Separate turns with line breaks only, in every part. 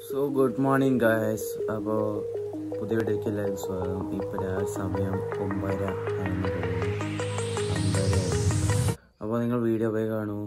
So good morning guys അപ്പോൾ പുതിയ വീട്ടിലേക്ക് എല്ലാവരും സ്വാഗതം ഇപ്പോൾ ആ സമയം ഒമ്പതര ആയെന്ന് തോന്നുന്നു ഒമ്പതര അപ്പോൾ നിങ്ങൾ വീഡിയോ പോയി കാണൂ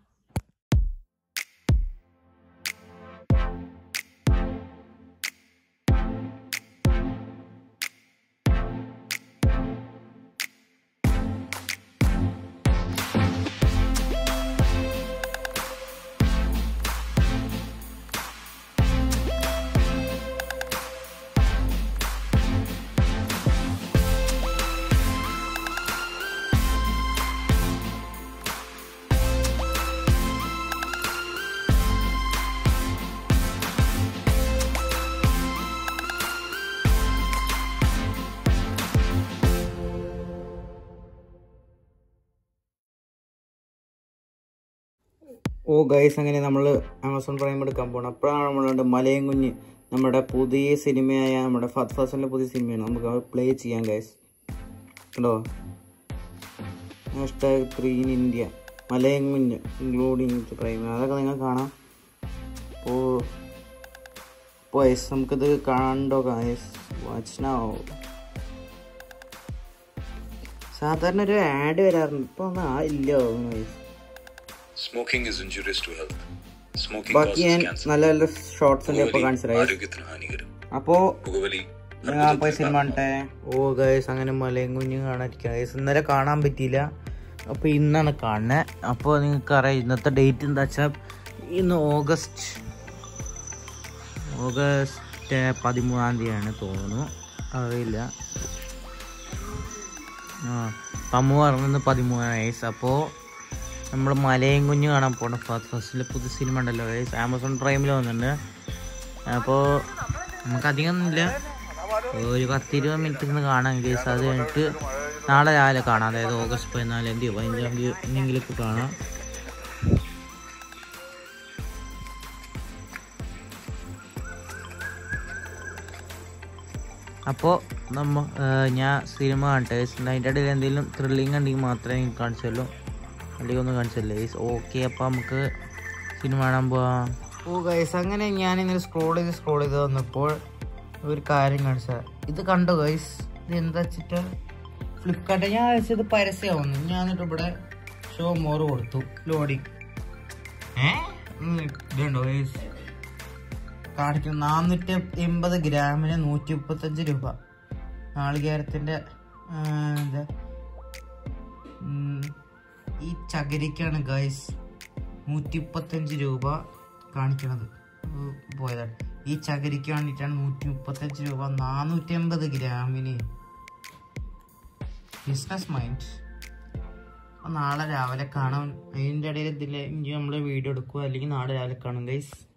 ഓ ഗൈസ് അങ്ങനെ നമ്മൾ ആമസോൺ പ്രൈം എടുക്കാൻ പോകണം അപ്പോഴാണ് നമ്മളുണ്ട് മലയും കുഞ്ഞ് നമ്മുടെ പുതിയ സിനിമയായ നമ്മുടെ ഫത്ത് ഫസലിൻ്റെ പുതിയ സിനിമയാണ് നമുക്ക് പ്ലേ ചെയ്യാം ഗൈസ് കണ്ടോ ഹാഷ്ടാഗ് ത്രീ ഇൻ ഇന്ത്യ മലയും കുഞ്ഞ് ഇൻക്ലൂഡിങ് പ്രൈം അതൊക്കെ നിങ്ങൾ കാണാം അപ്പോൾ അപ്പോൾ ഗൈസ് നമുക്കിത് കണ്ടോ ഗൈസ് വാച്ച് നോ സാധാരണ ഒരു ആഡ് വരാറുണ്ട് ഇപ്പോൾ ഒന്നും ആ ഇല്ല guys
Smoking is injurious to health. Smoking
ബാക്കി ഞാൻ
causes cancer.
നല്ല നല്ല ഷോർട്സ് ഉണ്ട് ഇപ്പൊ
പുകവലി
കാണിച്ചത്
ആരോഗ്യത്തിന് ഹാനികരം
അപ്പോ
പുകവലി
ഞാൻ പോയി സിനിമ കണ്ടേ ഓ ഗൈസ് അങ്ങനെ മലയും കുഞ്ഞു കാണാതിരിക്കുക ഗൈസ് ഇന്നലെ കാണാൻ പറ്റിയില്ല അപ്പൊ ഇന്നാണ് കാണുന്നത് അപ്പോൾ നിങ്ങൾക്ക് അറിയാം ഇന്നത്തെ ഡേറ്റ് എന്താ വെച്ചാൽ ഇന്ന് ഓഗസ്റ്റ് ഓഗസ്റ്റ് പതിമൂന്നാം തീയതിയാണ് തോന്നുന്നു അറിയില്ല ആ പമ്മു പറഞ്ഞത് പതിമൂന്നാം വയസ്സ് അപ്പോൾ നമ്മൾ മലയും കുഞ്ഞ് കാണാൻ പോകണം ഫസ്റ്റ് ഫസ്റ്റിലെ പുതിയ സിനിമ ഉണ്ടല്ലോ ഗൈസ് ആമസോൺ പ്രൈമിൽ വന്നിട്ടുണ്ട് അപ്പോൾ നമുക്ക് അധികം ഒന്നുമില്ല ഒരു പത്തിരുപത് മിനിറ്റ് ഇരുന്ന് കാണാം ഗൈസ് അത് കഴിഞ്ഞിട്ട് നാളെ രാവിലെ കാണാം അതായത് ഓഗസ്റ്റ് പതിനാലാം തീയതി പതിനഞ്ചാം തീയതി എന്നെങ്കിലൊക്കെ കാണാം അപ്പോൾ നമ്മ ഞാൻ സിനിമ കാണട്ടെ guys. അതിൻ്റെ ഇടയിൽ എന്തെങ്കിലും ത്രില്ലിങ് ഉണ്ടെങ്കിൽ മാത്രമേ എനിക്ക് കാണിച്ചുള്ളൂ അല്ലെങ്കിൽ ഒന്നും കാണിച്ചില്ല ഗൈസ് ഓക്കെ അപ്പോൾ നമുക്ക് സിനിമ കാണാൻ പോവാം ഓ ഗൈസ് അങ്ങനെ ഞാൻ ഇങ്ങനെ സ്ക്രോൾ ചെയ്ത് സ്ക്രോൾ ചെയ്ത് വന്നപ്പോൾ ഒരു കാര്യം കാണിച്ച ഇത് കണ്ടോ ഗൈസ് ഇത് എന്താ വെച്ചിട്ട് ഫ്ലിപ്കാർട്ട് ഞാൻ അയച്ചത് പരസ്യമാവുന്നു ഞാൻ എന്നിട്ട് ഇവിടെ ഷോ മോർ കൊടുത്തു ലോഡിങ് ഏ ഉം, ഇതുണ്ടോ ഗൈസ് കാണിക്കും നാനൂറ്റി എൺപത് ഗ്രാമിന് നൂറ്റി മുപ്പത്തഞ്ച് രൂപ നാളികേരത്തിൻ്റെ ആ, എന്താ ഉം, ഈ ചകിരിക്കാണ് ഗൈസ് നൂറ്റി മുപ്പത്തഞ്ച് രൂപ കാണിക്കണത് ഉം, പോയതാണ് ഈ ചകിരിക്ക് വേണ്ടിയിട്ടാണ് നൂറ്റി മുപ്പത്തഞ്ച് രൂപ നാനൂറ്റി അമ്പത് ഗ്രാമിന് ബിസിനസ് മൈൻഡ് അപ്പോൾ നാളെ രാവിലെ കാണാം അതിൻ്റെ ഇടയിൽ ഇതിൽ നമ്മൾ വീഡിയോ എടുക്കുക അല്ലെങ്കിൽ നാളെ രാവിലെ കാണും ഗൈസ്